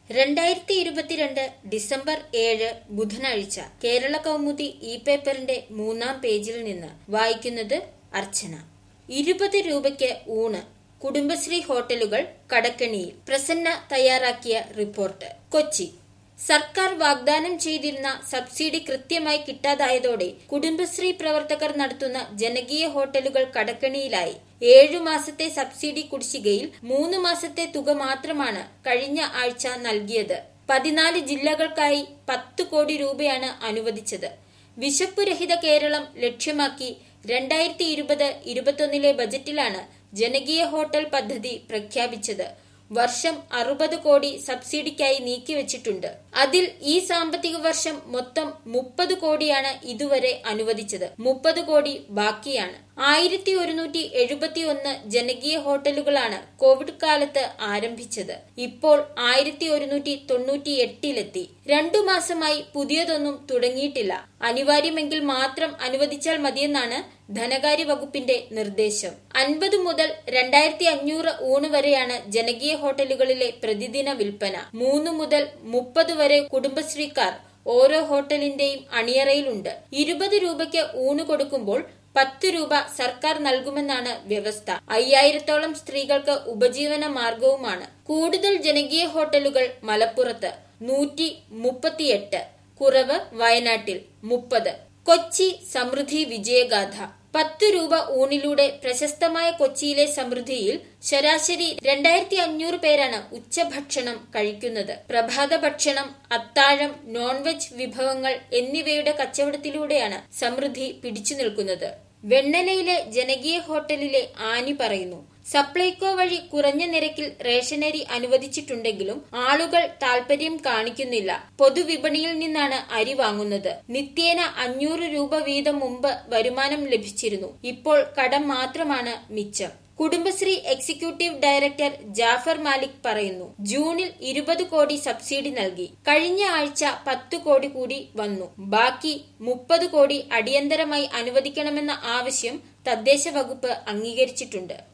രണ്ടായിരത്തി ഇരുപത്തിരണ്ട് ഡിസംബർ ഏഴ് ബുധനാഴ്ച കേരള കൗമുദി ഇ പേപ്പറിന്റെ മൂന്നാം പേജിൽ നിന്ന് വായിക്കുന്നത് അർച്ചന ഇരുപത് രൂപയ്ക്ക് ഊണ് കുടുംബശ്രീ ഹോട്ടലുകൾ കടക്കണിയിൽ പ്രസന്ന തയ്യാറാക്കിയ റിപ്പോർട്ട് കൊച്ചി സർക്കാർ വാഗ്ദാനം ചെയ്തിരുന്ന സബ്സിഡി കൃത്യമായി കിട്ടാതായതോടെ കുടുംബശ്രീ പ്രവർത്തകർ നടത്തുന്ന ജനകീയ ഹോട്ടലുകൾ കടക്കണിയിലായി ഏഴു മാസത്തെ സബ്സിഡി കുടിശ്ശികയിൽ മൂന്ന് മാസത്തെ തുക മാത്രമാണ് കഴിഞ്ഞ ആഴ്ച നൽകിയത് പതിനാല് ജില്ലകൾക്കായി പത്ത് കോടി രൂപയാണ് അനുവദിച്ചത് വിശപ്പുരഹിത കേരളം ലക്ഷ്യമാക്കി രണ്ടായിരത്തി ഇരുപത് ഇരുപത്തൊന്നിലെ ബജറ്റിലാണ് ജനകീയ ഹോട്ടൽ പദ്ധതി പ്രഖ്യാപിച്ചത് വർഷം അറുപത് കോടി സബ്സിഡിക്കായി നീക്കിവച്ചിട്ടുണ്ട് അതിൽ ഈ സാമ്പത്തിക വർഷം മൊത്തം മുപ്പത് കോടിയാണ് ഇതുവരെ അനുവദിച്ചത് മുപ്പത് കോടി ബാക്കിയാണ് ആയിരത്തി ഒരുന്നൂറ്റി എഴുപത്തി ഒന്ന് ജനകീയ ഹോട്ടലുകളാണ് കോവിഡ് കാലത്ത് ആരംഭിച്ചത് ഇപ്പോൾ ആയിരത്തി ഒരുന്നൂറ്റി തൊണ്ണൂറ്റി എട്ടിലെത്തി രണ്ടു മാസമായി പുതിയതൊന്നും തുടങ്ങിയിട്ടില്ല അനിവാര്യമെങ്കിൽ മാത്രം അനുവദിച്ചാൽ മതിയെന്നാണ് ധനകാര്യ വകുപ്പിന്റെ നിർദ്ദേശം അൻപത് മുതൽ രണ്ടായിരത്തി അഞ്ഞൂറ് ഊണ് വരെയാണ് ജനകീയ ഹോട്ടലുകളിലെ പ്രതിദിന വിൽപ്പന മൂന്ന് മുതൽ മുപ്പത് വരെ കുടുംബശ്രീക്കാർ ഓരോ ഹോട്ടലിന്റെയും അണിയറയിലുണ്ട് ഇരുപത് രൂപയ്ക്ക് ഊണ് കൊടുക്കുമ്പോൾ പത്ത് രൂപ സർക്കാർ നൽകുമെന്നാണ് വ്യവസ്ഥ അയ്യായിരത്തോളം സ്ത്രീകൾക്ക് ഉപജീവന മാർഗവുമാണ് കൂടുതൽ ജനകീയ ഹോട്ടലുകൾ മലപ്പുറത്ത് നൂറ്റി മുപ്പത്തിയെട്ട് കുറവ് വയനാട്ടിൽ മുപ്പത് കൊച്ചി സമൃദ്ധി വിജയഗാഥ പത്ത് രൂപ ഊണിലൂടെ പ്രശസ്തമായ കൊച്ചിയിലെ സമൃദ്ധിയിൽ ശരാശരി രണ്ടായിരത്തി അഞ്ഞൂറ് പേരാണ് ഉച്ചഭക്ഷണം കഴിക്കുന്നത് പ്രഭാത ഭക്ഷണം അത്താഴം നോൺ വെജ് വിഭവങ്ങൾ എന്നിവയുടെ കച്ചവടത്തിലൂടെയാണ് സമൃദ്ധി പിടിച്ചു നിൽക്കുന്നത് വെണ്ണലയിലെ ജനകീയ ഹോട്ടലിലെ ആനി പറയുന്നു സപ്ലൈകോ വഴി കുറഞ്ഞ നിരക്കിൽ റേഷനരി അനുവദിച്ചിട്ടുണ്ടെങ്കിലും ആളുകൾ താൽപര്യം കാണിക്കുന്നില്ല പൊതുവിപണിയിൽ നിന്നാണ് അരി വാങ്ങുന്നത് നിത്യേന അഞ്ഞൂറ് രൂപ വീതം മുമ്പ് വരുമാനം ലഭിച്ചിരുന്നു ഇപ്പോൾ കടം മാത്രമാണ് മിച്ചം കുടുംബശ്രീ എക്സിക്യൂട്ടീവ് ഡയറക്ടർ ജാഫർ മാലിക് പറയുന്നു ജൂണിൽ ഇരുപത് കോടി സബ്സിഡി നൽകി കഴിഞ്ഞ ആഴ്ച പത്ത് കോടി കൂടി വന്നു ബാക്കി മുപ്പത് കോടി അടിയന്തരമായി അനുവദിക്കണമെന്ന ആവശ്യം തദ്ദേശ വകുപ്പ് അംഗീകരിച്ചിട്ടുണ്ട്